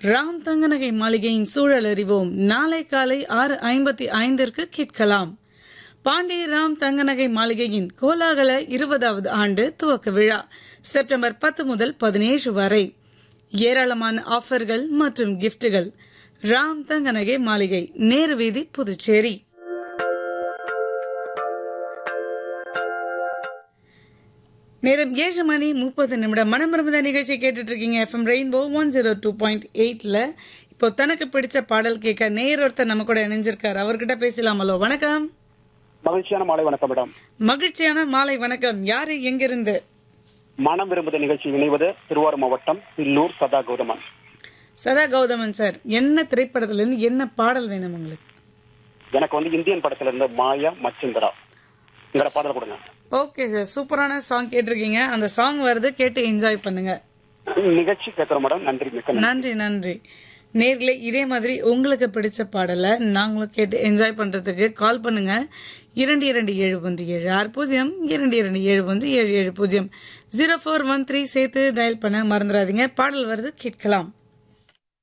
ராம் தங்கநகை மாளிகையின் சூழல் அறிவோம் நாளை காலை ஆறு ஐம்பத்தி ஐந்திற்கு கேட்கலாம் பாண்டிய ராம் தங்கநகை மாளிகையின் கோலாகல இருபதாவது ஆண்டு துவக்க விழா செப்டம்பர் பத்து முதல் பதினேழு வரை ஏராளமான ஆஃபர்கள் மற்றும் கிஃப்ட்டுகள் ராம் தங்கநகை மாளிகை நேரு வீதி புதுச்சேரி நேரம் ஏழு மணி முப்பது நிமிடம் மனமிருந்த நிகழ்ச்சி கேட்டுட்டு இருக்கீங்க FM rainbow one zero two point எயிட்ல இப்போ தனக்கு பிடிச்ச பாடல் கேட்க நேர் ஒருத்தர் நம்ம கூட இணைஞ்சிருக்காரு அவர்கிட்ட பேசலாமலோ வணக்கம் மகிழ்ச்சியான மாலை வணக்கம் மேடம் மகிழ்ச்சியான மாலை வணக்கம் யாரு எங்கிருந்து மனம் விரும்புத நிகழ்ச்சி இணைவது திருவாரூர் மாவட்டம் பில்லூர் சதா கௌதமன் சதா கௌதமன் சார் என்ன திரைப்படத்துல இருந்து என்ன பாடல் வேணும் உங்களுக்கு எனக்கு வந்து இந்தியன் படத்துல இருந்து மாயா மச்சிந்தரா இங்கிற பாடல் கொடுங்க ஓகே சார் சூப்பரான சாங் கேட்டிருக்கீங்க அந்த சாங் வருது கேட்டு என்ஜாய் பண்ணுங்க நிகழ்ச்சி கேட்கிறோம் மேடம் நன்றி மிக்க நன்றி. நன்றி நன்றி நேர்களே இதே மாதிரி உங்களுக்கு பிடிச்ச பாடலை நாங்களும் கேட்டு என்ஜாய் பண்றதுக்கு கால் பண்ணுங்க இரண்டு இரண்டு ஏழு ஒன்று ஏழு ஆறு பூஜ்ஜியம் இரண்டு இரண்டு ஏழு ஒன்று ஏழு ஏழு பூஜ்ஜியம் ஜீரோ ஃபோர் ஒன் த்ரீ சேர்த்து டயல் பண்ண மறந்துடாதீங்க பாடல் வருது கேட்கலாம்